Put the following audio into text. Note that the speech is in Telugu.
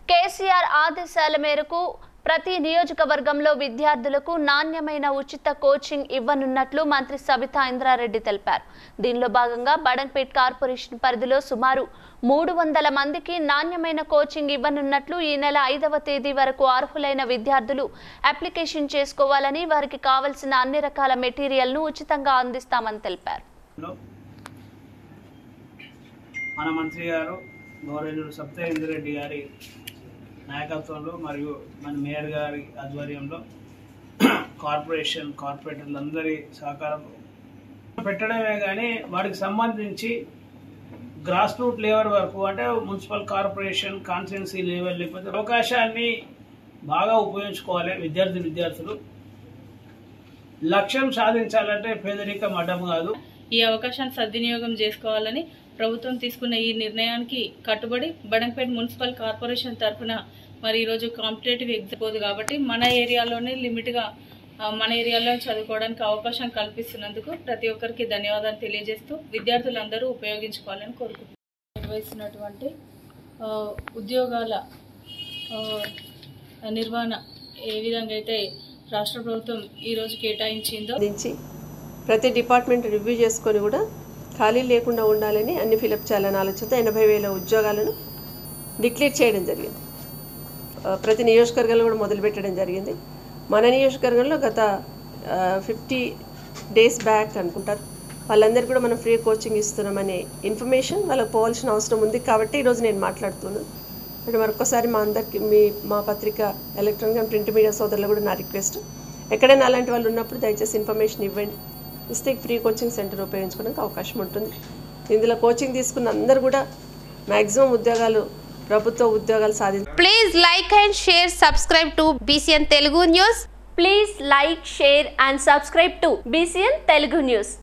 కేసీఆర్ ఆదేశాల మేరకు ప్రతి నియోజకవర్గంలో విద్యార్థులకు నాణ్యమైన ఉచిత కోచింగ్ ఇవ్వనున్నట్లు మంత్రి సబితా ఇంద్రారెడ్డి తెలిపారు దీనిలో భాగంగా బడంగ్పేట్ కార్పొరేషన్ పరిధిలో సుమారు మూడు వందల మందికి నాణ్యమైన కోచింగ్ ఇవ్వనున్నట్లు ఈ నెల ఐదవ తేదీ వరకు అర్హులైన విద్యార్థులు అప్లికేషన్ చేసుకోవాలని వారికి కావలసిన అన్ని రకాల మెటీరియల్ను ఉచితంగా అందిస్తామని తెలిపారు లో మన మంత్రి గారు గౌరవనీయులు సప్తేంద్ర రెడ్డి గారి నాయకత్వంలో మరియు మన మేయర్ గారి ఆధ్వర్యంలో కార్పొరేషన్ కార్పొరేటర్లందరి సహకారం పెట్టడమే కానీ వాటికి సంబంధించి గ్రాస్ రూట్ లెవెల్ వరకు అంటే మున్సిపల్ కార్పొరేషన్ కాన్స్టిట్యున్సీ లెవెల్ లేకపోతే అవకాశాన్ని బాగా ఉపయోగించుకోవాలి విద్యార్థి విద్యార్థులు లక్ష్యం సాధించాలంటే పేదరికం అడ్డం కాదు ఈ అవకాశాన్ని సద్వినియోగం చేసుకోవాలని ప్రభుత్వం తీసుకున్న ఈ నిర్ణయానికి కట్టుబడి బడంపేట మున్సిపల్ కార్పొరేషన్ తరఫున మరి ఈరోజు కాంపిటేటివ్ ఎగ్జామ్ పోదు కాబట్టి మన ఏరియాలోనే లిమిట్గా ఆ, మన ఏరియాలో చదువుకోవడానికి అవకాశం కల్పిస్తున్నందుకు ప్రతి ఒక్కరికి ధన్యవాదాలు తెలియజేస్తూ విద్యార్థులందరూ ఉపయోగించుకోవాలని కోరుకుంటున్నాను నిర్వహిస్తున్నటువంటి ఆ, ఉద్యోగాల ఆ, నిర్వహణ ఏ విధంగా అయితే రాష్ట్ర ప్రభుత్వం ఈరోజు కేటాయించిందో దించి ప్రతి డిపార్ట్మెంట్ రివ్యూ చేసుకొని కూడా ఖాళీ లేకుండా ఉండాలని అన్ని ఫిలప్ చేయాలని ఆలోచనతో ఎనభై వేల ఉద్యోగాలను డిక్లేర్ చేయడం జరిగింది ఆ, ప్రతి నియోజకవర్గంలో కూడా మొదలుపెట్టడం జరిగింది మన నియోజకవర్గంలో గత ఫిఫ్టీ డేస్ బ్యాక్ అనుకుంటారు వాళ్ళందరికీ కూడా మనం ఫ్రీ కోచింగ్ ఇస్తున్నామనే ఇన్ఫర్మేషన్ వాళ్ళకి పోవాల్సిన అవసరం ఉంది కాబట్టి ఈరోజు నేను మాట్లాడుతున్నాను అంటే మరొకసారి మా అందరికి మీ మా పత్రిక ఎలక్ట్రానిక్ అండ్ ప్రింట్ మీడియా సోదరులు కూడా నా రిక్వెస్ట్ ఎక్కడైనా అలాంటి వాళ్ళు ఉన్నప్పుడు దయచేసి ఇన్ఫర్మేషన్ ఇవ్వండి ఇస్తే ఫ్రీ కోచింగ్ సెంటర్ ఉపయోగించుకోవడానికి అవకాశం ఉంటుంది ఇందులో కోచింగ్ తీసుకున్న అందరూ కూడా మ్యాక్సిమం ఉద్యోగాలు ప్రభుత్వ ఉద్యోగాలు సాధించారు Please like and share, subscribe to BCN Telugu News. Please like share and subscribe to BCN Telugu news